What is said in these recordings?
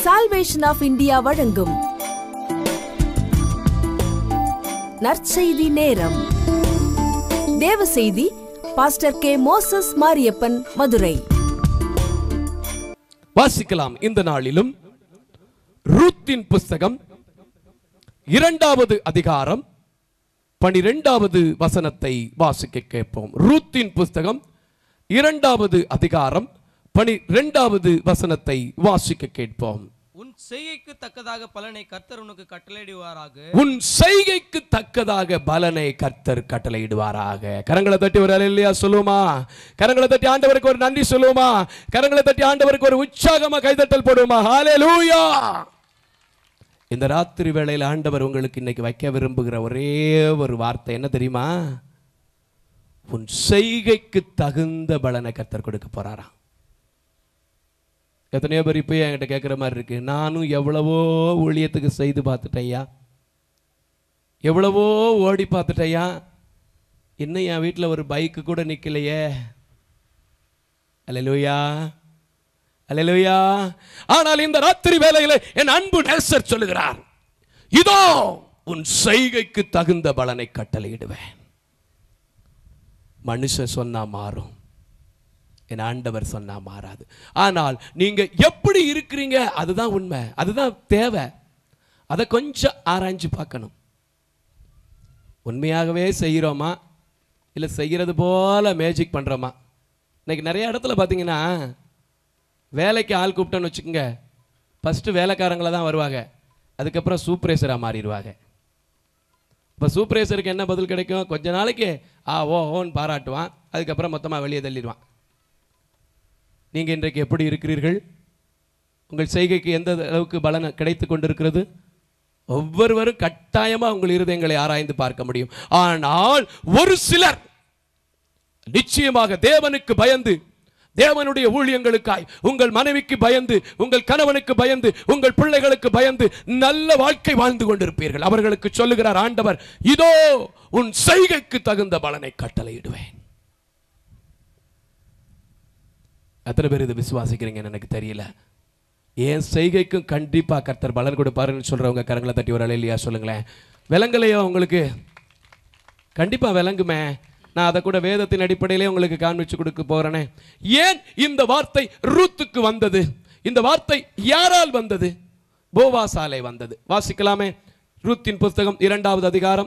Salvation of India வழங்கும் நற்செய்தி நேரம் தேவ செய்தி pastor K Moses Mariyappan Madurai வாசிக்கலாம் இந்த நாளிலும் ரூத்தின் புஸ்தகம் இரண்டாவது அதிகாரம் பனிரெண்டாவது வசனத்தை வாசிக்க கேட்போம் ரூத்தின் புஸ்தகம் இரண்டாவது அதிகாரம் பனிரெண்டாவது வசனத்தை வாசிக்க கேட்போம் உன் செய்கைக்கு தக்கதாக பலனை கர்த்தர் உனக்கு கட்டளையிடுவாராக உன் செய்கைக்கு தக்கதாக பலனை கர்த்தர் கட்டளையிடுவாராக கரங்களை தட்டி ஒரு இல்லையா சொல்லுமா கரங்களை தட்டி ஆண்டவருக்கு ஒரு நன்றி சொல்லுமா கரங்களை தட்டி ஆண்டவருக்கு ஒரு உற்சாகமா கைதட்டல் போடுவோமா ஹalleluya இந்த ராத்திரி வேளையில் ஆண்டவர் உங்களுக்கு இன்னைக்கு வைக்க விரும்புகிற ஒரே ஒரு வார்த்தை என்ன தெரியுமா உன் செய்கைக்கு தகுந்த பலனை கர்த்தர் கொடுக்க போறாராம் எத்தனையோ பேர் இப்போ என்கிட்ட கேட்குற மாதிரி இருக்கு நானும் எவ்வளவோ ஊழியத்துக்கு செய்து பார்த்துட்டேயா எவ்வளவோ ஓடி பார்த்துட்டேயா இன்னும் என் வீட்டில் ஒரு பைக்கு கூட நிற்கலையே அல்லேலூயா அல்லேலூயா ஆனால் இந்த ராத்திரி வேளையில் என் அன்பு நேசர் சொல்லுகிறார் இதோ உன் செய்கைக்கு தகுந்த பலனை கட்டளையிடுவேன் மனுஷன் சொன்னா மாறும் என் ஆண்டவர் சொன்னா மாறாது ஆனால் நீங்க எப்படி இருக்கிறீங்க அதுதான் உண்மை அதுதான் தேவை அதை கொஞ்சம் ஆராய்ஞ்சு பார்க்கணும் உண்மையாகவே செய்கிறோமா இல்லை செய்கிறது போல மேஜிக் பண்ணுறோமா இன்னைக்கு நிறைய இடத்துல பார்த்தீங்கன்னா வேலைக்கு ஆள் கூப்பிட்டோன்னு வச்சுக்கோங்க ஃபஸ்ட்டு வேலைக்காரங்கள தான் வருவாங்க அதுக்கப்புறம் சூப்பர்வைசராக மாறிடுவாங்க இப்போ சூப்பர்வைசருக்கு என்ன பதில் கிடைக்கும் கொஞ்ச நாளைக்கு ஆ ஓ ஓன்னு பாராட்டுவான் அதுக்கப்புறம் மொத்தமாக வெளியே தள்ளிடுவான் நீங்கள் இன்றைக்கு எப்படி இருக்கிறீர்கள் உங்கள் செய்கைக்கு எந்த அளவுக்கு பலன் கிடைத்து கொண்டிருக்கிறது ஒவ்வொருவரும் கட்டாயமாக உங்கள் இருதயங்களை ஆராய்ந்து பார்க்க முடியும் ஆனால் ஒரு சிலர் நிச்சயமாக தேவனுக்கு பயந்து தேவனுடைய ஊழியங்களுக்காய் உங்கள் மனைவிக்கு பயந்து உங்கள் கணவனுக்கு பயந்து உங்கள் பிள்ளைகளுக்கு பயந்து நல்ல வாழ்க்கை வாழ்ந்து கொண்டிருப்பீர்கள் அவர்களுக்கு சொல்லுகிறார் ஆண்டவர் இதோ உன் செய்கைக்கு தகுந்த பலனை கட்டளையிடுவேன் எத்தனை பேர் இது விசுவாசிக்கிறீங்கன்னு எனக்கு தெரியல என் செய்கைக்கும் கண்டிப்பா கர்த்தர் பலன் கொடுப்பாருன்னு சொல்றவங்க கரங்களை தட்டி ஒரு இல்லையா சொல்லுங்களேன் விலங்கலையோ உங்களுக்கு கண்டிப்பா விளங்குமே நான் அதை கூட வேதத்தின் அடிப்படையிலே உங்களுக்கு காண்பிச்சு கொடுக்க போறேனே ஏன் இந்த வார்த்தை ரூத்துக்கு வந்தது இந்த வார்த்தை யாரால் வந்தது போவாசாலை வந்தது வாசிக்கலாமே ரூத்தின் புஸ்தகம் இரண்டாவது அதிகாரம்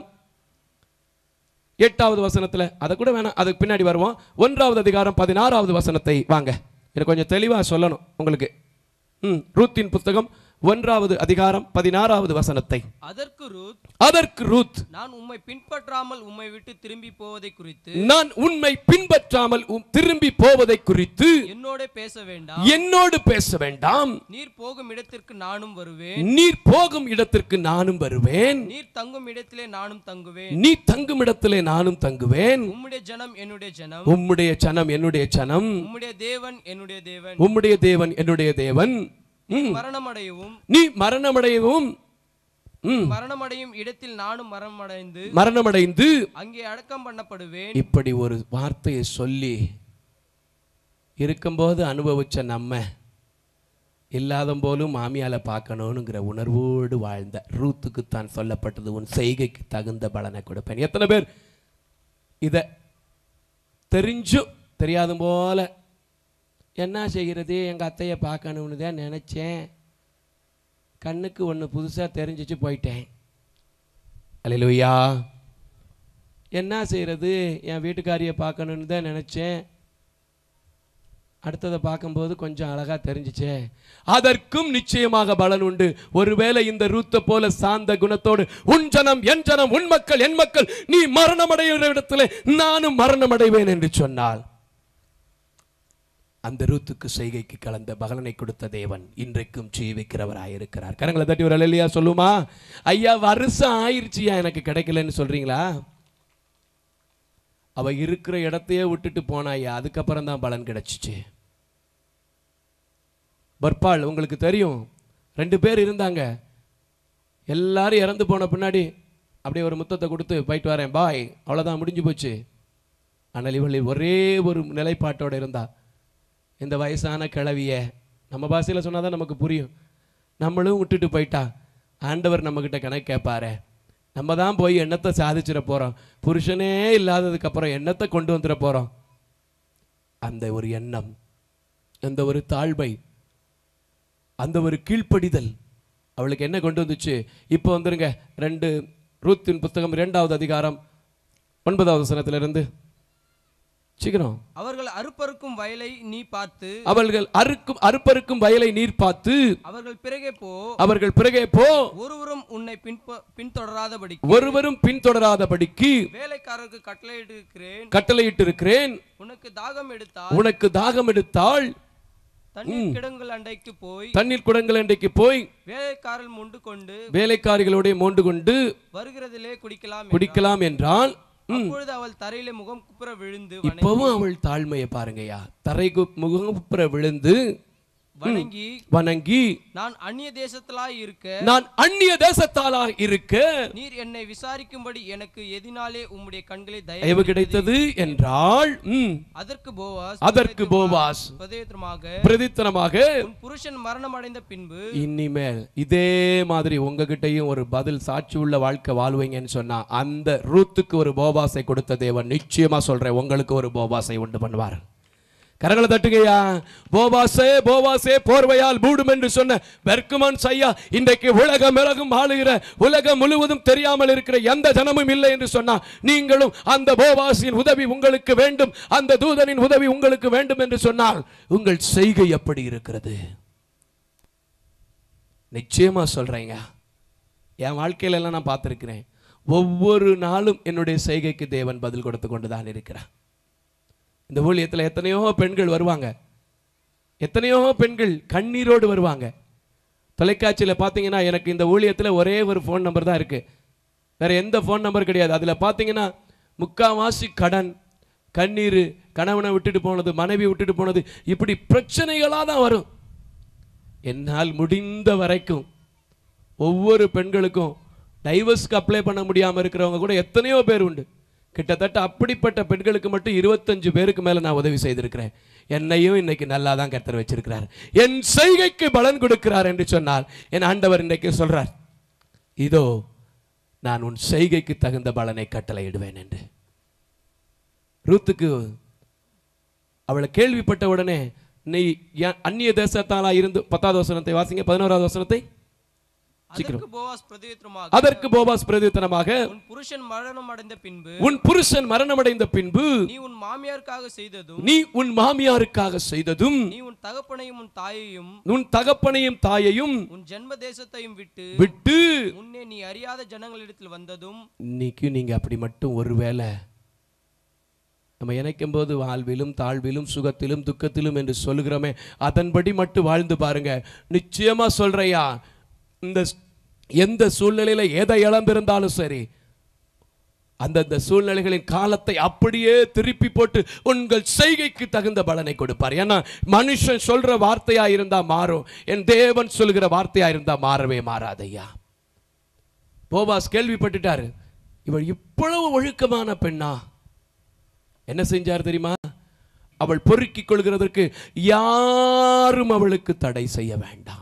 எட்டாவது வசனத்துல அதை கூட வேணாம் அதுக்கு பின்னாடி வருவோம் ஒன்றாவது அதிகாரம் பதினாறாவது வசனத்தை வாங்க எனக்கு கொஞ்சம் தெளிவா சொல்லணும் உங்களுக்கு ம் ரூத்தின் புஸ்தகம் ஒன்றாவது அதிகாரம் பதினாறாவது வசனத்தை அதற்கு ரூத் அதற்கு ரூத் நான் உம்மை பின்பற்றாமல் உம்மை விட்டு திரும்பி போவதை குறித்து நான் உண்மை பின்பற்றாமல் உம் திரும்பி போவதை குறித்து என்னோட பேச வேண்டாம் என்னோடு பேச வேண்டாம் நீர் போகும் இடத்திற்கு நானும் வருவேன் நீர் போகும் இடத்திற்கு நானும் வருவேன் நீர் தங்கும் இடத்திலே நானும் தங்குவேன் நீ தங்கும் இடத்திலே நானும் தங்குவேன் உம்முடைய ஜனம் என்னுடைய ஜனம் உம்முடைய சனம் என்னுடைய சனம் உம்முடைய தேவன் என்னுடைய தேவன் உம்முடைய தேவன் என்னுடைய தேவன் ம். மரணமடையவும் நீ மரணமடையவும் ம், மரணமடையும் இடத்தில் நானும் மரணமடைந்து மரணமடைந்து அங்கே அடக்கம் பண்ணப்படுவேன் இப்படி ஒரு வார்த்தையை சொல்லி இருக்கும்போது அனுபவிச்ச நம்ம இல்லாத போலும் மாமியால பார்க்கணுங்கிற உணர்வோடு வாழ்ந்த ரூத்துக்கு தான் சொல்லப்பட்டது உன் செய்கைக்கு தகுந்த பலனை கொடுப்பேன் எத்தனை பேர் இதை தெரிஞ்சும் தெரியாத போல என்ன செய்கிறது எங்கள் அத்தையை பார்க்கணும்னு தான் நினச்சேன் கண்ணுக்கு ஒன்று புதுசாக தெரிஞ்சிச்சு போயிட்டேன் அல்லையா என்ன செய்கிறது என் வீட்டுக்காரியை பார்க்கணுன்னு தான் நினச்சேன் அடுத்ததை பார்க்கும்போது கொஞ்சம் அழகாக தெரிஞ்சிச்சே அதற்கும் நிச்சயமாக பலன் உண்டு ஒருவேளை இந்த ரூத்தை போல சாந்த குணத்தோடு உன் ஜனம் என் ஜனம் உன் மக்கள் என் மக்கள் நீ மரணமடைகிற இடத்துல நானும் மரணமடைவேன் என்று சொன்னால் அந்த ரூத்துக்கு செய்கைக்கு கலந்த பலனை கொடுத்த தேவன் இன்றைக்கும் ஜீவிக்கிறவராயிருக்கிறார் கரங்களை தட்டி ஒரு இல்லையா சொல்லுமா ஐயா வருஷம் ஆயிருச்சியா எனக்கு கிடைக்கலன்னு சொல்றீங்களா அவ இருக்கிற இடத்தையே விட்டுட்டு போனா ஐயா அதுக்கப்புறம் தான் பலன் கிடைச்சிச்சு பர்பால் உங்களுக்கு தெரியும் ரெண்டு பேர் இருந்தாங்க எல்லாரும் இறந்து போன பின்னாடி அப்படியே ஒரு முத்தத்தை கொடுத்து போயிட்டு வரேன் பாய் அவ்வளோதான் முடிஞ்சு போச்சு ஆனால் இவள் ஒரே ஒரு நிலைப்பாட்டோட இருந்தா இந்த வயசான கிழவிய நம்ம பாஷையில் சொன்னால் தான் நமக்கு புரியும் நம்மளும் விட்டுட்டு போயிட்டா ஆண்டவர் நம்மக்கிட்ட கணக்கு கேட்பாரே நம்ம தான் போய் எண்ணத்தை சாதிச்சிட போகிறோம் புருஷனே இல்லாததுக்கு அப்புறம் எண்ணத்தை கொண்டு வந்துட போகிறோம் அந்த ஒரு எண்ணம் அந்த ஒரு தாழ்மை அந்த ஒரு கீழ்ப்படிதல் அவளுக்கு என்ன கொண்டு வந்துச்சு இப்போ வந்துருங்க ரெண்டு ரூத்தின் புத்தகம் இரண்டாவது அதிகாரம் ஒன்பதாவது வசனத்திலிருந்து சீக்கிரம் அவர்கள் அறுப்பறுக்கும் வயலை நீ பார்த்து அவர்கள் அறுக்கும் அறுப்பறுக்கும் வயலை நீர் பார்த்து அவர்கள் பிறகே போ அவர்கள் பிறகே போ ஒருவரும் உன்னை பின்ப பின்தொடராதபடி ஒருவரும் பின்தொடராதபடிக்கு வேலைக்காரருக்கு கட்டளையிட்டிருக்கிறேன் கட்டளையிட்டிருக்கிறேன் உனக்கு தாகம் எடுத்தால் உனக்கு தாகம் எடுத்தால் தண்ணீர் கிடங்கள் அண்டைக்கு போய் தண்ணீர் குடங்கள் அன்றைக்கு போய் வேலைக்காரல் முண்டு கொண்டு வேலைக்காரிகளோட மோண்டு கொண்டு வருகிறதிலே குடிக்கலாம் குடிக்கலாம் என்றால் ம், அப்பொழுது அவள் தரையிலே முகம் குப்புற விழுந்து வணங்கி- இப்பவும் அவள் தாழ்மையை பாருங்கய்யா தரைக்கு முகப்புற விழுந்து வணங்கி வணங்கி நான் அந்நிய தேசத்திலாய் இருக்க நான் அந்நிய தேசத்தாலா இருக்க நீர் என்னை விசாரிக்கும்படி எனக்கு எதினாலே உம்முடைய கண்களை தயவு தயவு கிடைத்தது என்றால் ம், அதற்கு போவாஸ் அதற்கு போவாஸ் பிரதேத்திரமாக பிரதித்தனமாக உன் புருஷன் மரணம் அடைந்த பின்பு இனிமேல் இதே மாதிரி உங்ககிட்டயும் ஒரு பதில் சாட்சி உள்ள வாழ்க்கை வாழ்வீங்கன்னு சொன்னா அந்த ரூத்துக்கு ஒரு போபாசை கொடுத்த தேவன் நிச்சயமா சொல்றேன் உங்களுக்கு ஒரு போபாசை உண்டு பண்ணுவார் கரங்களை தட்டுங்கய்யா போபாசே போபாசே போர்வையால் மூடும் என்று சொன்ன பெர்குமான் சையா இன்றைக்கு உலகம் உலகம் ஆளுகிற உலகம் முழுவதும் தெரியாமல் இருக்கிற எந்த ஜனமும் இல்லை என்று சொன்னா நீங்களும் அந்த போபாசின் உதவி உங்களுக்கு வேண்டும் அந்த தூதனின் உதவி உங்களுக்கு வேண்டும் என்று சொன்னால் உங்கள் செய்கை எப்படி இருக்கிறது நிச்சயமா சொல்றேங்க என் வாழ்க்கையில எல்லாம் நான் பார்த்துருக்கிறேன் ஒவ்வொரு நாளும் என்னுடைய செய்கைக்கு தேவன் பதில் கொடுத்து கொண்டு தான் இருக்கிறார் இந்த ஊழியத்தில் எத்தனையோ பெண்கள் வருவாங்க எத்தனையோ பெண்கள் கண்ணீரோடு வருவாங்க தொலைக்காட்சியில் பார்த்தீங்கன்னா எனக்கு இந்த ஊழியத்தில் ஒரே ஒரு ஃபோன் நம்பர் தான் இருக்கு வேற எந்த ஃபோன் நம்பர் கிடையாது அதில் பார்த்தீங்கன்னா முக்காவாசி கடன் கண்ணீர் கணவனை விட்டுட்டு போனது மனைவி விட்டுட்டு போனது இப்படி பிரச்சனைகளாக தான் வரும் என்னால் முடிந்த வரைக்கும் ஒவ்வொரு பெண்களுக்கும் டைவர்ஸ்க்கு அப்ளை பண்ண முடியாமல் இருக்கிறவங்க கூட எத்தனையோ பேர் உண்டு கிட்டத்தட்ட அப்படிப்பட்ட பெண்களுக்கு மட்டும் இருபத்தஞ்சு பேருக்கு மேல நான் உதவி செய்திருக்கிறேன் என்னையும் இன்னைக்கு நல்லா தான் கர்த்தர் வச்சிருக்கிறார் என் செய்கைக்கு பலன் கொடுக்கிறார் என்று சொன்னால் என் ஆண்டவர் இன்னைக்கு சொல்றார் இதோ நான் உன் செய்கைக்கு தகுந்த பலனை கட்டளையிடுவேன் என்று ரூத்துக்கு அவளை கேள்விப்பட்ட உடனே நீ ஏன் அந்நிய தேசத்தாலா இருந்து பத்தாவது வசனத்தை வாசிங்க பதினோராவது வசனத்தை அதற்கு போவாஸ் பிரதித்திரமாக அதற்கு போபாஸ் பிரதித்தனமாக உன் புருஷன் மரணம் அடைந்த பின்பு உன் புருஷன் மரணமடைந்த பின்பு நீ உன் மாமியாருக்காக செய்ததும் நீ உன் மாமியாருக்காக செய்ததும் நீ உன் தகப்பனையும் உன் தாயையும் உன் தகப்பனையும் தாயையும் உன் ஜென்ம தேசத்தையும் விட்டு விட்டு முன்னே நீ அறியாத ஜனங்களிடத்தில் வந்ததும் இன்னைக்கு நீங்க அப்படி மட்டும் ஒருவேளை நம்ம இணைக்கும் போது வாழ்விலும் தாழ்விலும் சுகத்திலும் துக்கத்திலும் என்று சொல்லுகிறோமே அதன்படி மட்டும் வாழ்ந்து பாருங்க நிச்சயமா சொல்றையா இந்த ஸ்- எந்த சூழ்நிலையில எதை இழந்திருந்தாலும் சரி அந்தந்த சூழ்நிலைகளின் காலத்தை அப்படியே திருப்பி போட்டு உங்கள் செய்கைக்கு தகுந்த பலனை கொடுப்பார் ஏன்னா மனுஷன் சொல்ற வார்த்தையா இருந்தா மாறும் என் தேவன் சொல்கிற வார்த்தையா இருந்தா மாறவே மாறாதையா போபாஸ் கேள்விப்பட்டுட்டாரு இவள் இவ்வளவு ஒழுக்கமான பெண்ணா என்ன செஞ்சார் தெரியுமா அவள் பொறுக்கிக் கொள்கிறதற்கு யாரும் அவளுக்கு தடை செய்ய வேண்டாம்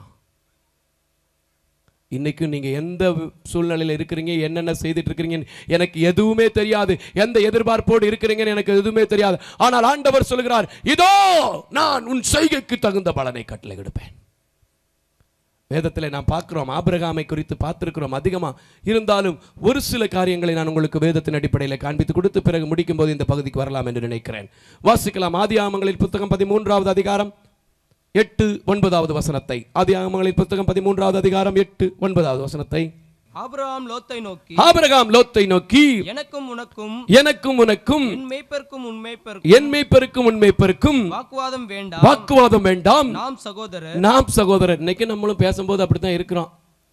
இன்னைக்கும் நீங்க எந்த சூழ்நிலையில இருக்கிறீங்க என்னென்ன செய்துட்டு இருக்கிறீங்க எனக்கு எதுவுமே தெரியாது எந்த எதிர்பார்ப்போடு இருக்கிறீங்கன்னு எனக்கு எதுவுமே தெரியாது ஆனால் ஆண்டவர் சொல்கிறார் இதோ நான் உன் செய்கைக்கு தகுந்த பலனை கட்டளை எடுப்பேன் வேதத்தில் நாம் பார்க்கிறோம் ஆபிரகாமை குறித்து பார்த்திருக்கிறோம் அதிகமா இருந்தாலும் ஒரு சில காரியங்களை நான் உங்களுக்கு வேதத்தின் அடிப்படையில் காண்பித்து கொடுத்து பிறகு முடிக்கும் போது இந்த பகுதிக்கு வரலாம் என்று நினைக்கிறேன் வாசிக்கலாம் ஆதியாமங்களில் புத்தகம் பதிமூன்றாவது அதிகாரம் எட்டு ஒன்பதாவது வசனத்தை ஆதியாமங்களில் புத்தகம் பதிமூன்றாவது அதிகாரம் எட்டு ஒன்பதாவது வசனத்தை ஆபிரகாம் லோத்தை நோக்கி ஆபிரகாம் லோத்தை நோக்கி எனக்கும் உனக்கும் எனக்கும் உனக்கும் என் மேய்ப்பருக்கும் உன் மேய்ப்பருக்கும் என் மேய்ப்பருக்கும் உன் மேய்ப்பருக்கும் வாக்குவாதம் வேண்டாம் வாக்குவாதம் வேண்டாம் நாம் சகோதரர் நாம் சகோதரர் இன்னைக்கு நம்மளும் பேசும்போது அப்படித்தான் இருக்கிறோம்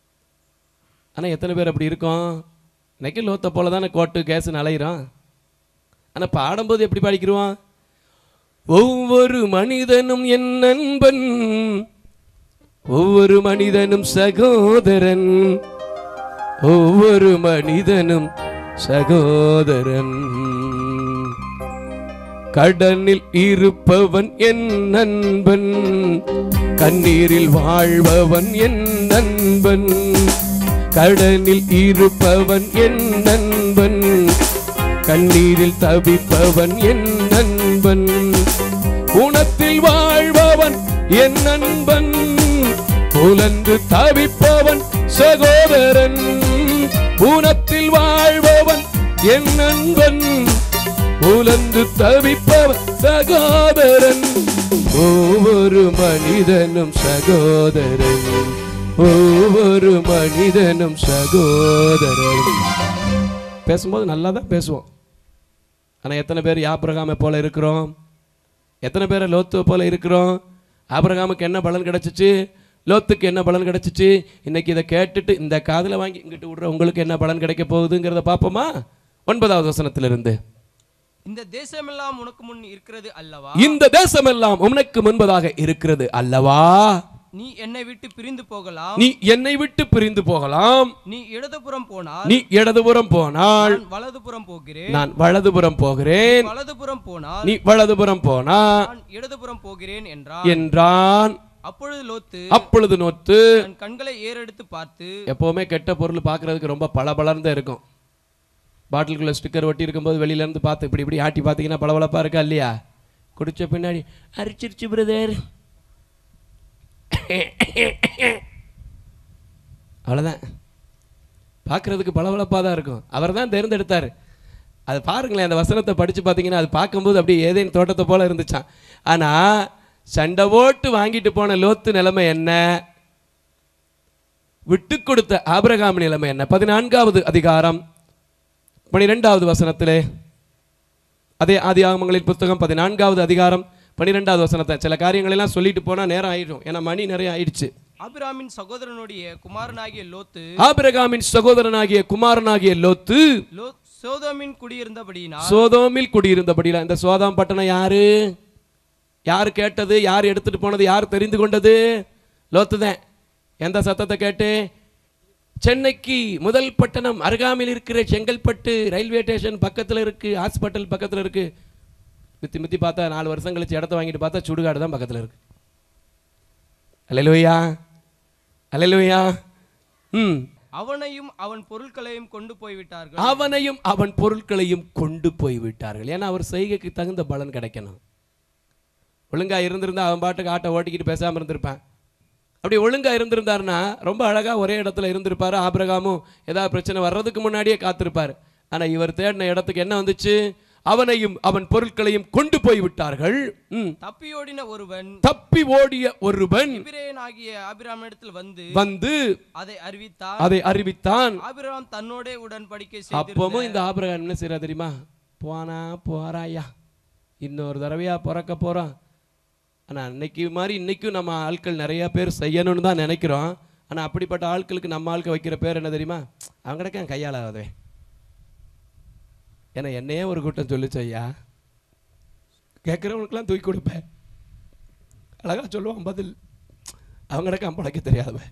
ஆனா எத்தனை பேர் அப்படி இருக்கோம் இன்னைக்கு லோத்த போல தானே கோட்டு கேஸ் அலையிறோம் ஆனா பாடும்போது எப்படி பாடிக்கிறோம் ஒவ்வொரு மனிதனும் என் நண்பன் ஒவ்வொரு மனிதனும் சகோதரன் ஒவ்வொரு மனிதனும் சகோதரன் கடனில் இருப்பவன் என் நண்பன் கண்ணீரில் வாழ்பவன் என் நண்பன் கடனில் இருப்பவன் என் நண்பன் கண்ணீரில் தவிப்பவன் என் நண்பன் குணத்தில் வாழ்பவன் என் நண்பன் புலந்து தவிப்பவன் சகோதரன் குணத்தில் வாழ்பவன் என் நண்பன் புலந்து தவிப்பவன் சகோதரன் ஒவ்வொரு மனிதனும் சகோதரன் ஒவ்வொரு மனிதனும் சகோதரன் பேசும்போது நல்லா தான் பேசுவோம் ஆனால் எத்தனை பேர் யாப்ரகாமை போல இருக்கிறோம் எத்தனை பேரை லோத்துவை போல இருக்கிறோம் ஆபிரகாமுக்கு என்ன பலன் கிடைச்சிச்சு லோத்துக்கு என்ன பலன் கிடைச்சிச்சு இன்னைக்கு இதை கேட்டுட்டு இந்த காதில் வாங்கி இங்கிட்டு விடுற உங்களுக்கு என்ன பலன் கிடைக்க போகுதுங்கிறத பார்ப்போமா ஒன்பதாவது வசனத்திலிருந்து இந்த தேசமெல்லாம் உனக்கு முன் இருக்கிறது அல்லவா இந்த தேசமெல்லாம் உனக்கு முன்பதாக இருக்கிறது அல்லவா நீ என்னை விட்டு பிரிந்து போகலாம் நீ என்னை விட்டு பிரிந்து போகலாம் நீ இடதுபுறம் போனால் நீ இடதுபுறம் போனால் நான் வலதுபுறம் போகிறேன் நான் வலதுபுறம் போகிறேன் வலதுபுறம் போனால் நீ வலதுபுறம் போனா நான் இடதுபுறம் போகிறேன் என்றான் என்றான் அப்பொழுது லோத்து அப்பொழுது நோத்து தன் கண்களை ஏறெடுத்து பார்த்து எப்பவுமே கெட்ட பொருள் பார்க்கறதுக்கு ரொம்ப பளபளன்னு இருக்கும் பாட்டிலுக்குள்ள ஸ்டிக்கர் ஒட்டி இருக்கும்போது வெளியில இருந்து பார்த்து இப்படி இப்படி ஆட்டி பார்த்தீங்கன்னா பளபளப்பா இருக்கா இல்லையா குடிச்ச பின்னாடி அரிச்சிருச்சு பிரதர் அவ்வளோதான் பார்க்கறதுக்கு பளபளப்பாக தான் இருக்கும் அவர் தான் தேர்ந்தெடுத்தார் அது பாருங்களேன் அந்த வசனத்தை படித்து பார்த்தீங்கன்னா அது பார்க்கும்போது அப்படியே ஏதேனும் தோட்டத்தை போல இருந்துச்சான் ஆனால் சண்டை போட்டு வாங்கிட்டு போன லோத்து நிலைமை என்ன விட்டு கொடுத்த ஆபிரகாம் நிலைமை என்ன பதினான்காவது அதிகாரம் பனிரெண்டாவது வசனத்திலே அதே ஆதி ஆகமங்களின் புத்தகம் பதினான்காவது அதிகாரம் பனிரெண்டாவது வசனத்தை சில காரியங்கள் எல்லாம் சொல்லிட்டு போனா நேரம் ஆயிடும் ஏன்னா மணி நிறைய ஆயிடுச்சு ஆபிராமின் சகோதரனுடைய குமாரனாகிய லோத்து ஆபிரகாமின் சகோதரனாகிய குமாரனாகிய லோத்து லோ சோதோமின் குடியிருந்தபடியினால் சோதோமில் குடியிருந்தபடியில இந்த சோதாம் பட்டணம் யாரு யார் கேட்டது யார் எடுத்துட்டு போனது யார் தெரிந்து கொண்டது லோத்து தான் எந்த சத்தத்தை கேட்டு சென்னைக்கு முதல் பட்டணம் அருகாமையில் இருக்கிற செங்கல்பட்டு ரயில்வே ஸ்டேஷன் பக்கத்தில் இருக்கு ஹாஸ்பிட்டல் பக்கத்தில் இருக்கு மித்தி மித்தி பார்த்தா நாலு வருஷம் கழிச்சு இடத்த வாங்கிட்டு பார்த்தா சுடுகாடு தான் பக்கத்தில் இருக்கு அலையிலுவையா அலையிலுவையா ம் அவனையும் அவன் பொருட்களையும் கொண்டு போய்விட்டார்கள் அவனையும் அவன் பொருட்களையும் கொண்டு போய் விட்டார்கள் ஏன்னா அவர் செய்கைக்கு தகுந்த பலன் கிடைக்கணும் ஒழுங்கா இருந்திருந்தா அவன் பாட்டுக்கு ஆட்டை ஓட்டிக்கிட்டு பேசாம இருந்திருப்பான் அப்படி ஒழுங்கா இருந்திருந்தாருன்னா ரொம்ப அழகா ஒரே இடத்துல இருந்திருப்பாரு ஆபிரகாமும் ஏதாவது பிரச்சனை வர்றதுக்கு முன்னாடியே காத்திருப்பார் ஆனா இவர் தேடின இடத்துக்கு என்ன வந்துச்சு அவனையும் அவன் பொருட்களையும் கொண்டு போய் விட்டார்கள் ம். தப்பியோடின ஒருவன் தப்பி ஓடிய ஒருவன் எபிரேயனாகிய ஆபிராமிடத்தில் வந்து வந்து அதை அறிவித்தான் அதை அறிவித்தான் ஆபிரகாம் தன்னோடே உடன்படிக்கை செய்து அப்பவும் இந்த ஆபிரகாம் என்ன செய்யறா தெரியுமா போனா போறாயா இன்னொரு தடவையா பிறக்க போறான் ஆனா அன்னைக்கு மாதிரி இன்னைக்கும் நம்ம ஆட்கள் நிறைய பேர் செய்யணும்னு தான் நினைக்கிறோம் ஆனா அப்படிப்பட்ட ஆட்களுக்கு நம்ம ஆட்கள் வைக்கிற பேர் என்ன தெரியுமா அவங்க கிடக்க கையாளாதே ஏன்னா என்னையே ஒரு கூட்டம் சொல்லிச்சு ஐயா கேட்குறவனுக்குலாம் தூக்கி கொடுப்பேன் அழகா சொல்லுவான் பதில் அவங்க கிடக்க பழைக்க தெரியாதவன்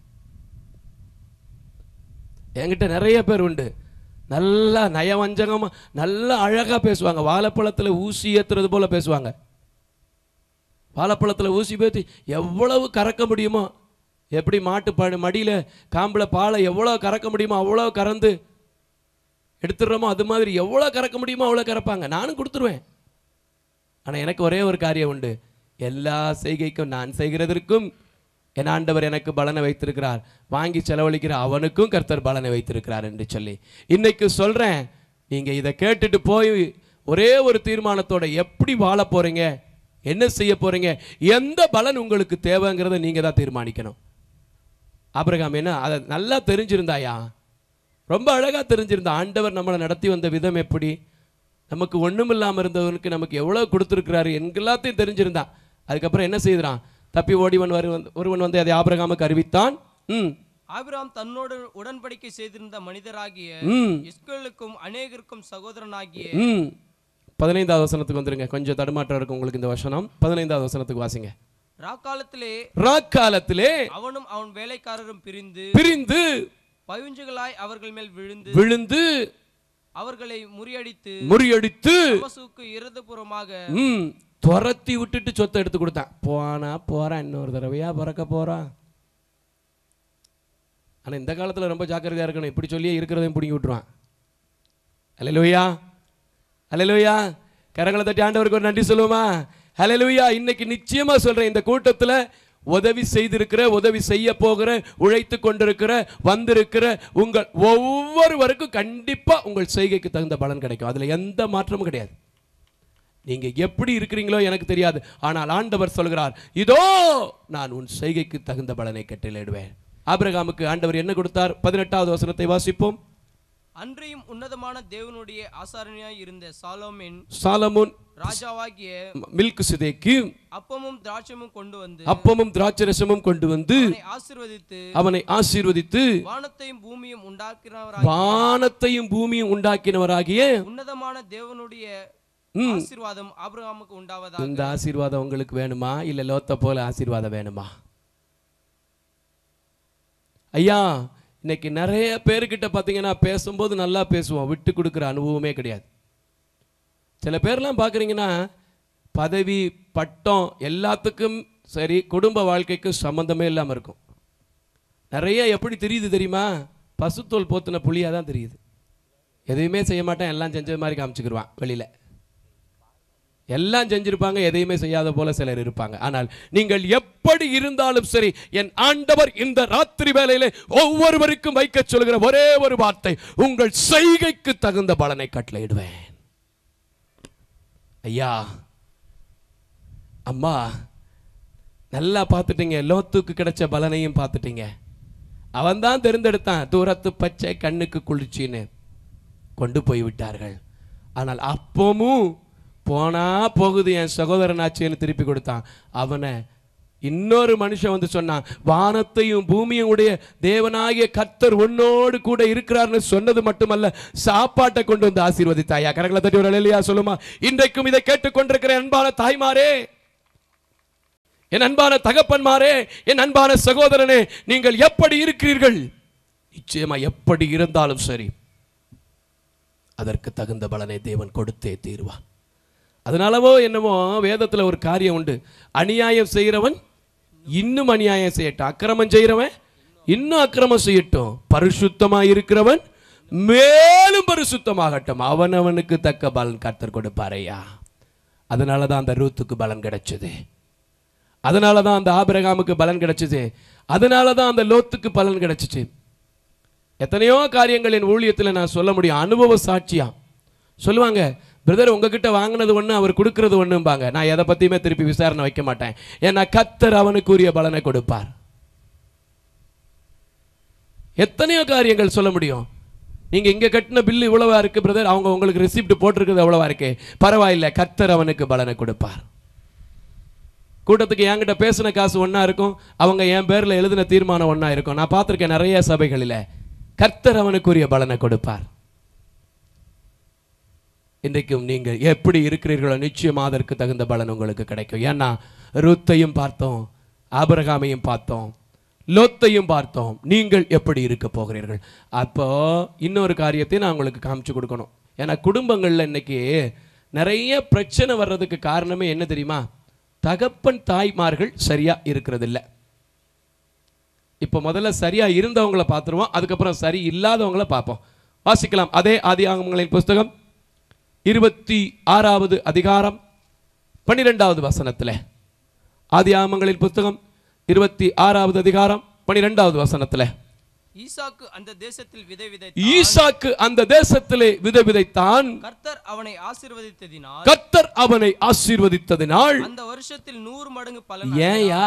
என்கிட்ட நிறைய பேர் உண்டு நல்லா நயவஞ்சகமா நல்லா அழகா பேசுவாங்க வாழைப்பழத்துல ஊசி ஏத்துறது போல பேசுவாங்க வாழைப்பழத்துல ஊசி பேத்தி எவ்வளவு கறக்க முடியுமோ எப்படி மாட்டு ப மடியில காம்புல பாலை எவ்வளவு கறக்க முடியுமோ அவ்வளோ கறந்து எடுத்துடுறோமோ அது மாதிரி எவ்வளோ கறக்க முடியுமோ அவ்வளோ கறப்பாங்க நானும் கொடுத்துருவேன் ஆனா எனக்கு ஒரே ஒரு காரியம் உண்டு எல்லா செய்கைக்கும் நான் செய்கிறதற்கும் என் ஆண்டவர் எனக்கு பலனை வைத்திருக்கிறார் வாங்கி செலவழிக்கிற அவனுக்கும் கர்த்தர் பலனை வைத்திருக்கிறார் என்று சொல்லி இன்னைக்கு சொல்றேன் நீங்க இதை கேட்டுட்டு போய் ஒரே ஒரு தீர்மானத்தோட எப்படி வாழ போறீங்க என்ன செய்ய போறீங்க எந்த பலன் உங்களுக்கு தேவைங்கிறத நீங்க தான் தீர்மானிக்கணும் ஆபிரகாம் என்ன அதை நல்லா தெரிஞ்சிருந்தாயா ரொம்ப அழகா தெரிஞ்சிருந்தா ஆண்டவர் நம்மளை நடத்தி வந்த விதம் எப்படி நமக்கு ஒண்ணும் இல்லாம இருந்தவனுக்கு நமக்கு எவ்வளவு கொடுத்துருக்கிறாரு எல்லாத்தையும் தெரிஞ்சிருந்தான் அதுக்கப்புறம் என்ன செய்தான் தப்பி ஓடிவன் வருவன் ஒருவன் வந்து அதை ஆபிரகாமுக்கு அறிவித்தான் ம் ஆபிராம் தன்னோடு உடன்படிக்கை செய்திருந்த மனிதராகிய ம் இஸ்ரவேலுக்கும் அநேகருக்கும் சகோதரனாகிய ம் பதினைந்தாவது வசனத்துக்கு வந்துருங்க கொஞ்சம் தடுமாற்றம் இருக்கும் உங்களுக்கு இந்த வசனம் பதினைந்தாவது வசனத்துக்கு வாசிங்க ராக்காலத்திலே ராக்காலத்திலே அவனும் அவன் வேலைக்காரரும் பிரிந்து பிரிந்து பயுஞ்சுகளாய் அவர்கள் மேல் விழுந்து விழுந்து அவர்களை முறியடித்து முறியடித்து தமசுக்கு இடதுபுறமாக ம் துரத்தி விட்டுட்டு சொத்தை எடுத்து கொடுத்தான் போனா போறான் இன்னொரு தடவையா பிறக்க போறான் ஆனா இந்த காலத்துல ரொம்ப ஜாக்கிரதையா இருக்கணும் இப்படி சொல்லியே இருக்கிறதையும் பிடிங்கி விட்டுருவான் ஹalleluya ஹalleluya கரங்களை தட்டி ஆண்டவருக்கு ஒரு நன்றி சொல்லுவோமா ஹalleluya இன்னைக்கு நிச்சயமா சொல்றேன் இந்த கூட்டத்துல உதவி செய்திருக்கிற உதவி செய்ய போகிற உழைத்து கொண்டிருக்கிற வந்திருக்கிற உங்கள் ஒவ்வொருவருக்கும் கண்டிப்பா உங்கள் செய்கைக்கு தகுந்த பலன் கிடைக்கும் அதுல எந்த மாற்றமும் கிடையாது நீங்க எப்படி இருக்கிறீங்களோ எனக்கு தெரியாது ஆனால் ஆண்டவர் சொல்கிறார் இதோ நான் உன் செய்கைக்கு தகுந்த பலனை கட்டளையிடுவேன் ஆபிரகாமுக்கு ஆண்டவர் என்ன கொடுத்தார் பதினெட்டாவது வசனத்தை வாசிப்போம் அன்றையும் உன்னதமான தேவனுடைய ஆசாரணியாய் இருந்த சாலோமின் சாலமோன் ராஜாவாகிய மில்க் சிதைக்கு அப்பமும் திராட்சமும் கொண்டு வந்து அப்பமும் திராட்சரசமும் கொண்டு வந்து அவனை ஆசீர்வதித்து அவனை ஆசீர்வதித்து வானத்தையும் பூமியும் உண்டாக்கினவராய் வானத்தையும் பூமியும் உண்டாக்கினவராகிய உன்னதமான தேவனுடைய ம். ஆசீர்வாதம் ஆபிரகாமுக்கு உண்டாவதாக இந்த ஆசீர்வாதம் உங்களுக்கு வேணுமா இல்ல லோத்த போல ஆசீர்வாதம் வேணுமா ஐயா இன்னைக்கு நிறைய பேர்கிட்ட பார்த்தீங்கன்னா பேசும்போது நல்லா பேசுவோம் விட்டு கொடுக்குற அனுபவமே கிடையாது சில பேர்லாம் பார்க்குறீங்கன்னா பதவி பட்டம் எல்லாத்துக்கும் சரி குடும்ப வாழ்க்கைக்கும் சம்மந்தமே இல்லாமல் இருக்கும் நிறைய எப்படி தெரியுது தெரியுமா பசுத்தோல் போத்துன புளியாக தான் தெரியுது எதையுமே செய்ய மாட்டேன் எல்லாம் செஞ்சது மாதிரி காமிச்சுக்கிடுவான் வெளியில் எல்லாம் செஞ்சிருப்பாங்க எதையுமே செய்யாத போல சிலர் இருப்பாங்க ஆனால் நீங்கள் எப்படி இருந்தாலும் சரி என் ஆண்டவர் இந்த ராத்திரி வேளையிலே ஒவ்வொருவருக்கும் வைக்க சொல்கிற ஒரே ஒரு வார்த்தை உங்கள் செய்கைக்கு தகுந்த பலனை கட்டளையிடுவேன் ஐயா அம்மா நல்லா பார்த்துட்டீங்க லோத்துக்கு கிடைச்ச பலனையும் பார்த்துட்டீங்க அவன் தான் தேர்ந்தெடுத்தான் தூரத்து பச்சை கண்ணுக்கு குளிர்ச்சின்னு கொண்டு போய் விட்டார்கள் ஆனால் அப்பமும் போனா போகுது என் சகோதரனாச்சேன்னு திருப்பி கொடுத்தான் அவனை இன்னொரு மனுஷன் வந்து சொன்னான் வானத்தையும் பூமியும் உடைய தேவனாகிய கர்த்தர் உன்னோடு கூட இருக்கிறார்னு சொன்னது மட்டுமல்ல சாப்பாட்டை கொண்டு வந்து ஆசீர்வதித்தாயா கரங்களை தட்டி ஒரு இல்லையா சொல்லுமா இன்றைக்கும் இதை கேட்டுக்கொண்டிருக்கிற அன்பான தாய்மாரே என் அன்பான தகப்பன்மாரே என் அன்பான சகோதரனே நீங்கள் எப்படி இருக்கிறீர்கள் நிச்சயமா எப்படி இருந்தாலும் சரி அதற்கு தகுந்த பலனை தேவன் கொடுத்தே தீர்வான் அதனாலவோ என்னமோ வேதத்துல ஒரு காரியம் உண்டு அநியாயம் செய்கிறவன் இன்னும் அநியாயம் செய்யட்டும் அக்கிரமம் செய்கிறவன் இன்னும் அக்கிரமம் செய்யட்டும் பரிசுத்தமா இருக்கிறவன் மேலும் பரிசுத்தமாகட்டும் அவனவனுக்கு தக்க பலன் கர்த்தர் கொடுப்பாரையா அதனால தான் அந்த ரூத்துக்கு பலன் கிடைச்சது அதனால தான் அந்த ஆபிரகாமுக்கு பலன் கிடைச்சது அதனால தான் அந்த லோத்துக்கு பலன் கிடைச்சிச்சு எத்தனையோ காரியங்கள் என் ஊழியத்தில் நான் சொல்ல முடியும் அனுபவ சாட்சியா சொல்லுவாங்க பிரதர் உங்ககிட்ட வாங்கினது ஒன்று அவர் கொடுக்கறது ஒன்றும்பாங்க நான் எதை பற்றியுமே திருப்பி விசாரணை வைக்க மாட்டேன் ஏன்னா கத்தர் அவனுக்குரிய பலனை கொடுப்பார் எத்தனையோ காரியங்கள் சொல்ல முடியும் நீங்க இங்க கட்டின பில்லு இவ்வளவா இருக்கு பிரதர் அவங்க உங்களுக்கு ரெசிப்ட் போட்டிருக்கிறது எவ்வளவா இருக்கு பரவாயில்ல கத்தர் அவனுக்கு பலனை கொடுப்பார் கூட்டத்துக்கு என்கிட்ட பேசின காசு ஒண்ணா இருக்கும் அவங்க என் பேர்ல எழுதின தீர்மானம் ஒண்ணா இருக்கும் நான் பார்த்திருக்கேன் நிறைய சபைகளில் கர்த்தர் அவனுக்குரிய பலனை கொடுப்பார் இன்றைக்கும் நீங்கள் எப்படி இருக்கிறீர்களோ நிச்சயமா அதற்கு தகுந்த பலன் உங்களுக்கு கிடைக்கும் ஏன்னா ரூத்தையும் பார்த்தோம் ஆபிரகாமையும் பார்த்தோம் லோத்தையும் பார்த்தோம் நீங்கள் எப்படி இருக்க போகிறீர்கள் அப்போ இன்னொரு காரியத்தை நான் உங்களுக்கு காமிச்சு கொடுக்கணும் ஏன்னா குடும்பங்கள்ல இன்னைக்கு நிறைய பிரச்சனை வர்றதுக்கு காரணமே என்ன தெரியுமா தகப்பன் தாய்மார்கள் சரியா இருக்கிறது இல்ல இப்போ முதல்ல சரியா இருந்தவங்கள பார்த்துருவோம் அதுக்கப்புறம் சரி இல்லாதவங்கள பார்ப்போம் வாசிக்கலாம் அதே ஆதி ஆகமங்களின் புஸ்தகம் இருபத்தி ஆறாவது அதிகாரம் பன்னிரெண்டாவது வசனத்தில் ஆதி ஆகமங்களின் புஸ்தகம் இருபத்தி ஆறாவது அதிகாரம் பன்னிரெண்டாவது வசனத்தில் ஈசாக்கு அந்த தேசத்தில் விதை விதை ஈசாக்கு அந்த தேசத்திலே விதை விதைத்தான் கர்த்தர் அவனை ஆசீர்வதித்ததினால் கர்த்தர் அவனை ஆசீர்வதித்ததினால் அந்த வருஷத்தில் நூறு மடங்கு பலன் ஏயா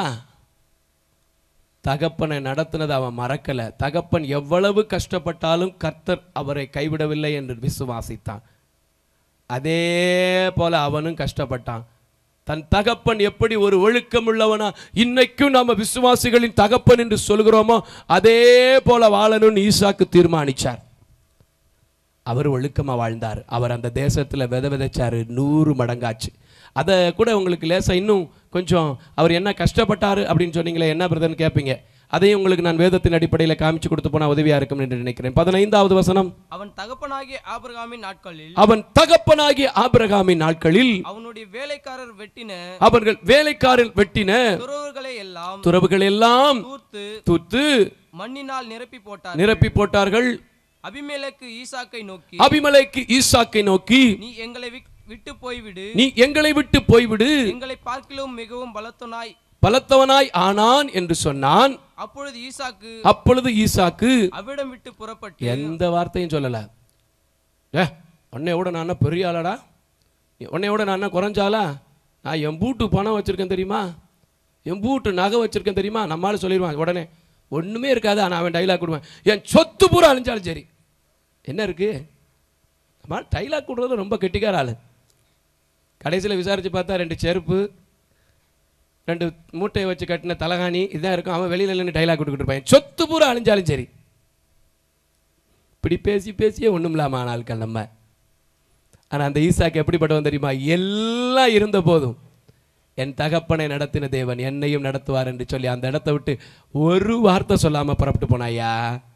தகப்பனை நடத்தினது அவன் மறக்கல தகப்பன் எவ்வளவு கஷ்டப்பட்டாலும் கர்த்தர் அவரை கைவிடவில்லை என்று விசுவாசித்தான் அதே போல அவனும் கஷ்டப்பட்டான் தன் தகப்பன் எப்படி ஒரு ஒழுக்கம் உள்ளவனா இன்னைக்கும் நாம விசுவாசிகளின் தகப்பன் என்று சொல்கிறோமோ அதே போல வாழணும்னு ஈசாக்கு தீர்மானிச்சார் அவர் ஒழுக்கமா வாழ்ந்தார் அவர் அந்த தேசத்துல வித விதைச்சாரு நூறு மடங்காச்சு அதை கூட உங்களுக்கு லேசா இன்னும் கொஞ்சம் அவர் என்ன கஷ்டப்பட்டாரு அப்படின்னு சொன்னீங்களே என்ன பிரதர்னு கேட்பீங்க அதையும் உங்களுக்கு நான் வேதத்தின் அடிப்படையில் காமிச்சு கொடுத்து போனா உதவியா இருக்கும் என்று நினைக்கிறேன் பதினைந்தாவது வசனம் அவன் தகப்பனாகிய ஆபிரகாமின் நாட்களில் அவன் தகப்பனாகிய ஆபிரகாமின் நாட்களில் அவனுடைய வேலைக்காரர் வெட்டின அவர்கள் வேலைக்காரில் வெட்டின துறவுகளை எல்லாம் துறவுகள் எல்லாம் தூர்த்து தூத்து மண்ணினால் நிரப்பி போட்டார் நிரப்பி போட்டார்கள் அபிமேலக்கு ஈசாக்கை நோக்கி அபிமலைக்கு ஈசாக்கை நோக்கி நீ எங்களை விக்- விட்டு போய்விடு நீ எங்களை விட்டு போய்விடு எங்களை பார்க்கிலும் மிகவும் பலத்தனாய் பலத்தவனாய் ஆனான் என்று சொன்னான் அப்பொழுது ஈசாக்கு அப்பொழுது ஈசாக்கு அவ்விடம் விட்டு புறப்பட்டு எந்த வார்த்தையும் சொல்லல ஏ உன்னையோட நான் என்ன பெரிய ஆளாடா உன்னையோட நான் என்ன குறைஞ்சாளா நான் என் பூட்டு பணம் வச்சிருக்கேன் தெரியுமா என் பூட்டு நகை வச்சிருக்கேன் தெரியுமா நம்மளால சொல்லிடுவான் உடனே ஒண்ணுமே இருக்காது ஆனால் அவன் டைலாக் கொடுவேன் என் சொத்து பூரா அழிஞ்சாலும் சரி என்ன இருக்கு நம்ம டைலாக் கொடுறது ரொம்ப கெட்டிக்கார ஆளு கடைசியில் விசாரிச்சு பார்த்தா ரெண்டு செருப்பு ரெண்டு மூட்டையை வச்சு கட்டின தலகாணி இதான் இருக்கும் அவன் வெளியில நின்று டைலாக் கொடுத்துட்டு இருப்பான் சொத்து பூரா அழிஞ்சாலும் சரி இப்படி பேசி பேசியே ஒன்றும் இல்லாம ஆட்கள் நம்ம ஆனால் அந்த ஈசாக்கு எப்படிப்பட்டவன் தெரியுமா எல்லாம் இருந்த போதும் என் தகப்பனை நடத்தின தேவன் என்னையும் நடத்துவார் என்று சொல்லி அந்த இடத்த விட்டு ஒரு வார்த்தை சொல்லாம புறப்பட்டு போனாயா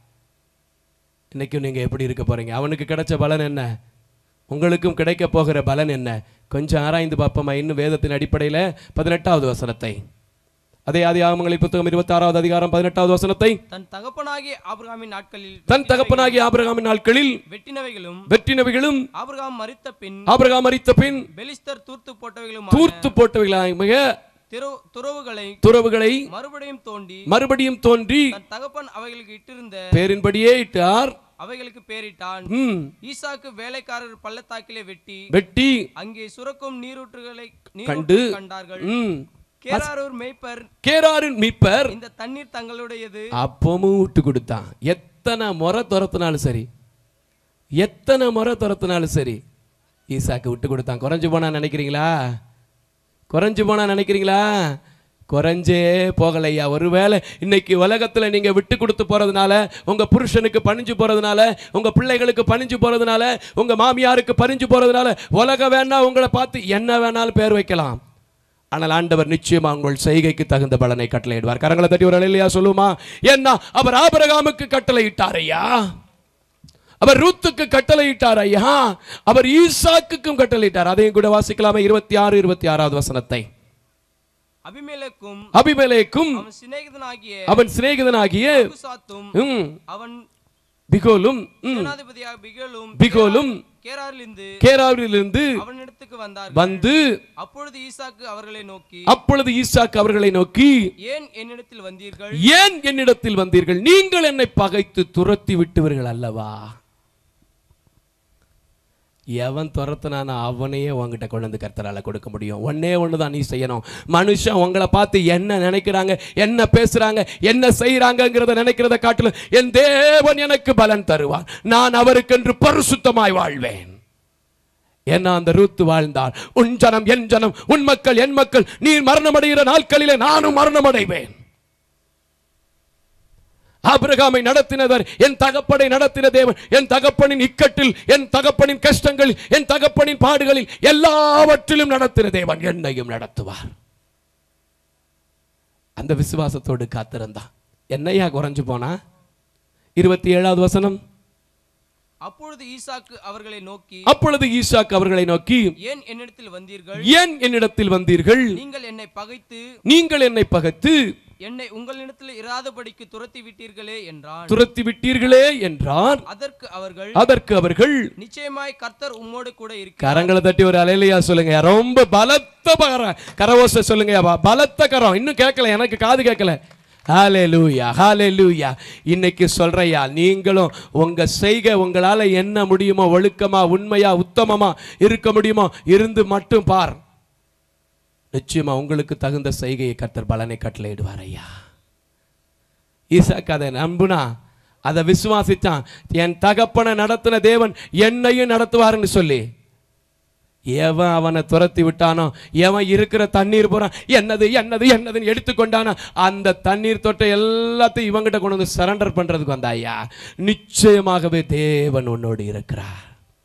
இன்னைக்கும் நீங்க எப்படி இருக்க போறீங்க அவனுக்கு கிடைச்ச பலன் என்ன உங்களுக்கும் கிடைக்க போகிற பலன் என்ன கொஞ்சம் ஆராய்ந்து பார்ப்போமா இன்னும் வேதத்தின் அடிப்படையில் பதினெட்டாவது வசனத்தை அதே ஆதி ஆகமங்களின் புத்தகம் இருபத்தாறாவது அதிகாரம் பதினெட்டாவது வசனத்தை தன் தகப்பனாகிய ஆபிரகாமின் நாட்களில் தன் தகப்பனாகிய ஆபிரகாமின் நாட்களில் வெட்டினவைகளும் வெற்றினவைகளும் ஆபிரகாம் மரித்த பின் ஆபிரகாம் மரித்த பின் பெலிஸ்தர் தூர்த்து போட்டவைகளும் தூர்த்து போட்டவைகளாக திரு- துறவுகளை துறவுகளை மறுபடியும் தோண்டி மறுபடியும் தோன்றி தன் தகப்பன் அவைகளுக்கு இட்டிருந்த பேரின்படியே இட்டார் அவைகளுக்கு பேரிட்டான் ம், ஈசாக்கு வேலைக்காரர் பள்ளத்தாக்கிலே வெட்டி வெட்டி அங்கே சுரக்கும் நீரூற்றுகளை கண்டு நீரூற்று கண்டார்கள் ம், கேராரூர் மேய்ப்பர் கேராரின் மீட்பர் இந்த தண்ணீர் தங்களுடையது அப்பமும் விட்டு கொடுத்தான் எத்தனை முறை துரத்துனாலும் சரி எத்தனை முறை துரத்துனாலும் சரி ஈசாக்கு விட்டு கொடுத்தான் குறைஞ்சு போனா நினைக்கிறீங்களா குறைஞ்சு போனா நினைக்கிறீங்களா குறைஞ்சே போகலையா ஒருவேளை இன்னைக்கு உலகத்துல நீங்க விட்டு கொடுத்து போறதுனால உங்க புருஷனுக்கு பணிஞ்சு போறதுனால உங்க பிள்ளைகளுக்கு பணிஞ்சு போறதுனால உங்க மாமியாருக்கு பணிஞ்சு போறதுனால உலகம் வேணா உங்களை பார்த்து என்ன வேணாலும் பேர் வைக்கலாம் ஆனால் ஆண்டவர் நிச்சயமா உங்கள் செய்கைக்கு தகுந்த பலனை கட்டளையிடுவார் கரங்களை தட்டி ஒரு இல்லையா சொல்லுமா ஏன்னா அவர் ஆபரகாமுக்கு கட்டளையிட்டார் ஐயா அவர் ரூத்துக்கு கட்டளையிட்டார் ஐயா அவர் ஈசாக்குக்கும் கட்டளையிட்டார் அதையும் கூட வாசிக்கலாமா இருபத்தி ஆறு இருபத்தி ஆறாவது வசனத்தை அபிமேலக்கும் அபிமேலேக்கும் அவன் சிநேகிதனாகிய அவன் சிநேகிதனாகிய சாத்தும் ம், அவன் பிகோலும் ம், சேனாதிபதியாக பிகலும் பிகோலும் கேராரிலிருந்து கேராவிலிருந்து அவனிடத்துக்கு வந்தார் வந்து அப்பொழுது ஈசாக்கு அவர்களை நோக்கி அப்பொழுது ஈசாக்கு அவர்களை நோக்கி ஏன் என்னிடத்தில் வந்தீர்கள் ஏன் என்னிடத்தில் வந்தீர்கள் நீங்கள் என்னை பகைத்து துரத்தி விட்டுவீர்கள் அல்லவா எவன் துரத்துனான அவனையே உன்கிட்ட கொண்டு வந்து கர்த்தரால கொடுக்க முடியும் ஒன்னே ஒன்று தான் நீ செய்யணும் மனுஷன் உங்களை பார்த்து என்ன நினைக்கிறாங்க என்ன பேசுறாங்க என்ன செய்யறாங்கிறத நினைக்கிறத காட்டிலும் என் தேவன் எனக்கு பலன் தருவார் நான் அவருக்கென்று பரிசுத்தமாய் வாழ்வேன் ஏன்னா அந்த ரூத்து வாழ்ந்தாள் உன் ஜனம் என் ஜனம் உன் மக்கள் என் மக்கள் நீ மரணமடைகிற நாட்களிலே நானும் மரணமடைவேன் ஆபிரகாமை நடத்தினவர் என் தகப்பனை நடத்தின தேவன் என் தகப்பனின் இக்கட்டில் என் தகப்பனின் கஷ்டங்களில் என் தகப்பனின் பாடுகளில் எல்லாவற்றிலும் நடத்தின தேவன் என்னையும் நடத்துவார் அந்த விசுவாசத்தோடு காத்திருந்தான் என்னையா குறைஞ்சு போனா இருபத்தி ஏழாவது வசனம் அப்பொழுது ஈசாக்கு அவர்களை நோக்கி அப்பொழுது ஈசாக்கு அவர்களை நோக்கி ஏன் என்னிடத்தில் வந்தீர்கள் ஏன் என்னிடத்தில் வந்தீர்கள் நீங்கள் என்னை பகைத்து நீங்கள் என்னை பகைத்து என்னை உங்களிடத்தில் இராதபடிக்கு துரத்தி விட்டீர்களே என்றான் துரத்தி விட்டீர்களே என்றார் அதற்கு அவர்கள் அதற்கு அவர்கள் நிச்சயமாய் கர்த்தர் உம்மோடு கூட இருக்கிறார் கரங்களை தட்டி ஒரு அலையிலையா சொல்லுங்க ரொம்ப பலத்த கரம் கரவோச சொல்லுங்க பலத்த கரம் இன்னும் கேட்கல எனக்கு காது கேட்கல ஹாலே லூயா ஹாலே லூயா இன்னைக்கு சொல்றையா நீங்களும் உங்க செய்கை உங்களால என்ன முடியுமோ ஒழுக்கமா உண்மையா உத்தமமா இருக்க முடியுமோ இருந்து மட்டும் பார் நிச்சயமா உங்களுக்கு தகுந்த செய்கையை கர்த்தர் பலனை கட்டளையிடுவார் ஐயா ஈசாக்கு அதை நம்புனா அதை விசுவாசிச்சான் என் தகப்பனை நடத்தின தேவன் என்னையும் நடத்துவாருன்னு சொல்லி எவன் அவனை துரத்தி விட்டானோ எவன் இருக்கிற தண்ணீர் பூரா என்னது என்னது என்னதுன்னு எடுத்துக்கொண்டானோ அந்த தண்ணீர் தொட்டை எல்லாத்தையும் இவங்கிட்ட கொண்டு வந்து சரண்டர் பண்றதுக்கு வந்தா ஐயா நிச்சயமாகவே தேவன் உன்னோடு இருக்கிறார்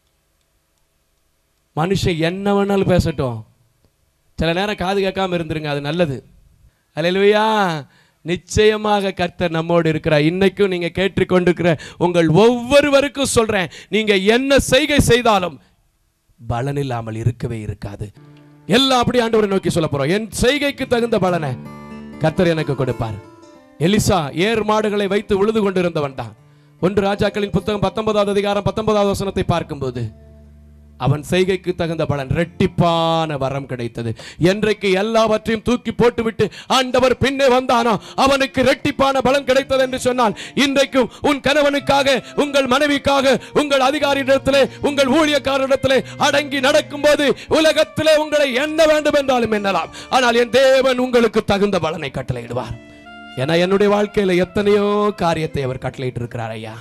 மனுஷன் என்ன வேணாலும் பேசட்டும் சில நேரம் காது கேட்காம இருந்துருங்க அது நல்லது அல்லையா நிச்சயமாக கர்த்தர் நம்மோடு இருக்கிறார் இன்னைக்கும் நீங்க கேட்டுக்கொண்டிருக்கிற உங்கள் ஒவ்வொருவருக்கும் சொல்றேன் நீங்க என்ன செய்கை செய்தாலும் பலன் இல்லாமல் இருக்கவே இருக்காது எல்லாம் அப்படி ஆண்டவரை நோக்கி சொல்ல போறோம் என் செய்கைக்கு தகுந்த பலனை கர்த்தர் எனக்கு கொடுப்பார் எலிசா ஏர் மாடுகளை வைத்து உழுது கொண்டிருந்தவன் தான் ஒன்று ராஜாக்களின் புத்தகம் பத்தொன்பதாவது அதிகாரம் பத்தொன்பதாவது வசனத்தை பார்க்கும்போது அவன் செய்கைக்கு தகுந்த பலன் ரெட்டிப்பான வரம் கிடைத்தது என்றைக்கு எல்லாவற்றையும் தூக்கி போட்டுவிட்டு ஆண்டவர் பின்னே வந்தானோ அவனுக்கு ரெட்டிப்பான பலன் கிடைத்தது என்று சொன்னால் இன்றைக்கும் உன் கணவனுக்காக உங்கள் மனைவிக்காக உங்கள் அதிகாரியிடத்திலே உங்கள் ஊழியக்காரரிடத்திலே அடங்கி நடக்கும்போது உலகத்திலே உங்களை என்ன வேண்டும் என்றாலும் எண்ணலாம் ஆனால் என் தேவன் உங்களுக்கு தகுந்த பலனை கட்டளையிடுவார் என என்னுடைய வாழ்க்கையில எத்தனையோ காரியத்தை அவர் கட்டளையிட்டு இருக்கிறார் ஐயா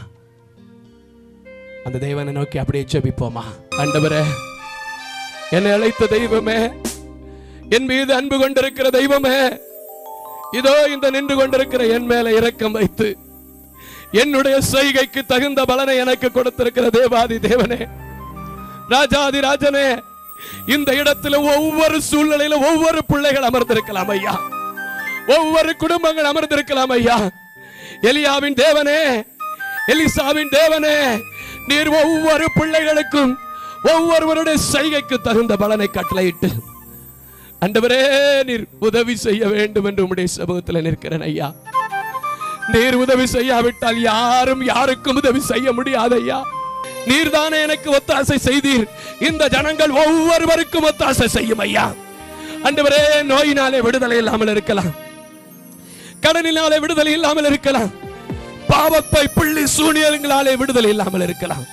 அந்த தேவனை நோக்கி அப்படியே ஜெபிப்போமா ஆண்டவரே என்னை அழைத்த தெய்வமே என் மீது அன்பு கொண்டிருக்கிற தெய்வமே இதோ இந்த நின்று கொண்டிருக்கிற என் மேல இரக்கம் வைத்து என்னுடைய செய்கைக்கு தகுந்த பலனை எனக்கு கொடுத்திருக்கிற தேவாதி தேவனே ராஜாதி ராஜனே இந்த இடத்துல ஒவ்வொரு சூழ்நிலையில ஒவ்வொரு பிள்ளைகள் அமர்ந்திருக்கலாம் ஐயா ஒவ்வொரு குடும்பங்கள் அமர்ந்திருக்கலாம் ஐயா எலியாவின் தேவனே எலிசாவின் தேவனே நீர் ஒவ்வொரு பிள்ளைகளுக்கும் ஒவ்வொருவருடைய செய்கைக்கு தகுந்த பலனை கட்டளையிட்டு அண்டவரே நீர் உதவி செய்ய வேண்டும் என்று உம்முடைய சமூகத்தில் நிற்கிறேன் ஐயா நீர் உதவி செய்யாவிட்டால் யாரும் யாருக்கும் உதவி செய்ய முடியாது ஐயா நீர்தானே எனக்கு ஒத்தாசை செய்தீர் இந்த ஜனங்கள் ஒவ்வொருவருக்கும் ஒத்தாசை செய்யும் ஐயா அண்டவரே நோயினாலே விடுதலை இல்லாமல் இருக்கலாம் கடனினாலே விடுதலை இல்லாமல் இருக்கலாம் பாவத்தை புள்ளி சூனியங்களாலே விடுதலை இல்லாமல் இருக்கலாம்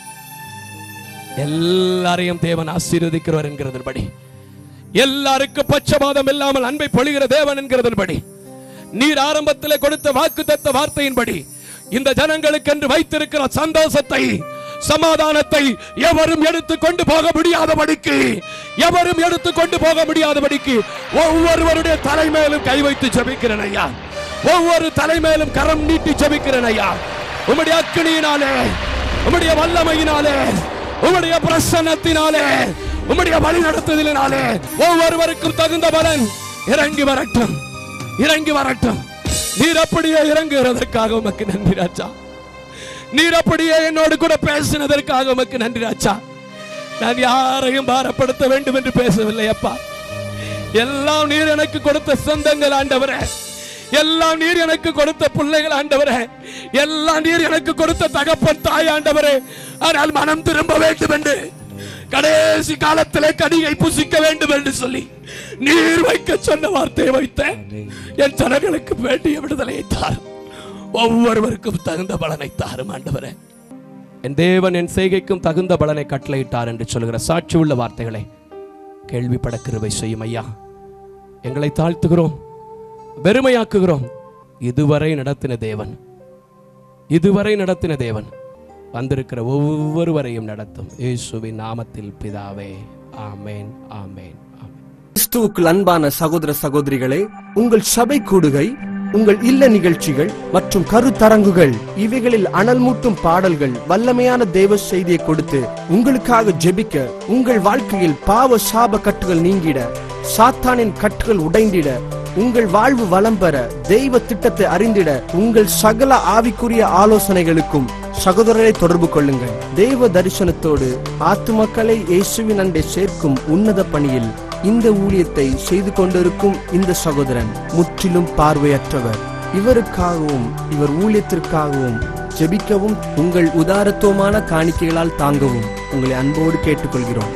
எல்லாரையும் தேவன் ஆசீர்வதிக்கிறவர் என்கிறதன்படி எல்லாருக்கும் பட்சபாதம் இல்லாமல் அன்பை பொழிகிற தேவன் என்கிறதன்படி நீர் ஆரம்பத்தில் கொடுத்த வாக்கு தத்த வார்த்தையின்படி இந்த ஜனங்களுக்கு என்று வைத்திருக்கிற சந்தோஷத்தை சமாதானத்தை எவரும் எடுத்து கொண்டு போக முடியாதபடிக்கு எவரும் எடுத்து கொண்டு போக முடியாதபடிக்கு ஒவ்வொருவருடைய தலைமையிலும் கை வைத்து ஜெபிக்கிறேன் ஐயா ஒவ்வொரு தலைமையிலும் கரம் நீட்டி ஜெபிக்கிறேன் ஐயா உம்முடைய அக்கினியினாலே உம்முடைய வல்லமையினாலே உம்முடைய பிரசன்னத்தினாலே உம்முடைய வழி நடத்துதலினாலே ஒவ்வொருவருக்கும் தகுந்த பலன் இறங்கி வரட்டும் இறங்கி வரட்டும் நீர் அப்படியே இறங்குகிறதற்காக உமக்கு நன்றி ராஜா நீர் அப்படியே என்னோடு கூட பேசினதற்காக உமக்கு நன்றி ராஜா நான் யாரையும் பாரப்படுத்த வேண்டும் என்று பேசவில்லை அப்பா எல்லாம் நீர் எனக்கு கொடுத்த சொந்தங்கள் ஆண்டவரே எல்லாம் நீர் எனக்கு கொடுத்த பிள்ளைகள் ஆண்டவரே எல்லாம் நீர் எனக்கு கொடுத்த தகப்பன் தாய் ஆண்டவரே ஆனால் மனம் திரும்ப வேண்டும் என்று கடைசி காலத்திலே கனியை புசிக்க வேண்டும் என்று சொல்லி நீர் வைக்க சொன்ன வார்த்தையை வைத்தேன் என் ஜனங்களுக்கு வேண்டிய விடுதலையை தாரும் ஒவ்வொருவருக்கும் தகுந்த பலனை தாரும் ஆண்டவரே என் தேவன் என் செய்கைக்கும் தகுந்த பலனை கட்டளையிட்டார் என்று சொல்கிற சாட்சி உள்ள வார்த்தைகளை கேள்விப்பட கிருபை செய்யும் ஐயா எங்களை தாழ்த்துகிறோம் வெறுமையாக்குகிறோம் இதுவரை நடத்தின தேவன் இதுவரை நடத்தின தேவன் வந்திருக்கிற ஒவ்வொருவரையும் நடத்தும் இயேசுவின் நாமத்தில் பிதாவே ஆமேன் ஆமேன் ஆமேன் கிறிஸ்துவுக்குள் அன்பான சகோதர சகோதரிகளே உங்கள் சபை கூடுகை உங்கள் இல்ல நிகழ்ச்சிகள் மற்றும் கருத்தரங்குகள் இவைகளில் அனல் மூட்டும் பாடல்கள் வல்லமையான தேவ செய்தியை கொடுத்து உங்களுக்காக ஜெபிக்க உங்கள் வாழ்க்கையில் பாவ சாப கட்டுகள் நீங்கிட சாத்தானின் கட்டுகள் உடைந்திட உங்கள் வாழ்வு வளம் பெற தெய்வ திட்டத்தை அறிந்திட உங்கள் சகல ஆவிக்குரிய ஆலோசனைகளுக்கும் சகோதரரை தொடர்பு கொள்ளுங்கள் தெய்வ தரிசனத்தோடு ஆத்துமக்களை இயேசுவின் அண்டை சேர்க்கும் உன்னத பணியில் இந்த ஊழியத்தை செய்து கொண்டிருக்கும் இந்த சகோதரன் முற்றிலும் பார்வையற்றவர் இவருக்காகவும் இவர் ஊழியத்திற்காகவும் ஜெபிக்கவும் உங்கள் உதாரத்துவமான காணிக்கைகளால் தாங்கவும் உங்களை அன்போடு கேட்டுக்கொள்கிறோம்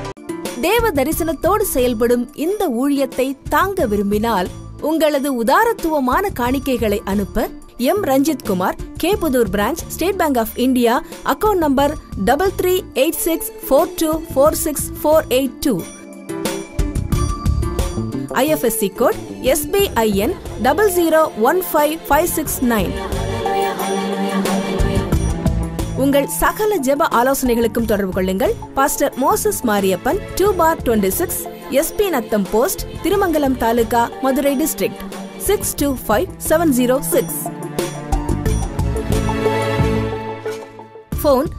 தேவ தரிசனத்தோடு செயல்படும் இந்த ஊழியத்தை தாங்க விரும்பினால் உங்களது உதாரத்துவமான காணிக்கைகளை அனுப்ப M Ranjith Kumar Kpudur branch State Bank of India account number double three eight six four two four six four eight two IFSC code SBIN double zero one five five six nine உங்கள் சகல ஜெப ஆலோசனைகளுக்கும் தொடர்பு கொள்ளுங்கள் pastor Moses Mariyappan two four twenty six SP Natham post Thirumangalam taluka Madurai district six two five seven zero six phone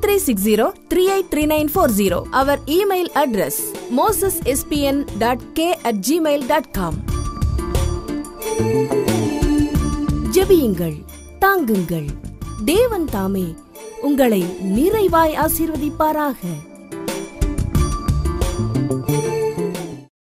9360383940 our email address mosesspn.k at gmail.com ஜெபியுங்கள் தாங்குங்கள் தேவன் தாமே உங்களை நிறைவாய் ஆசீர்வதிப்பாராக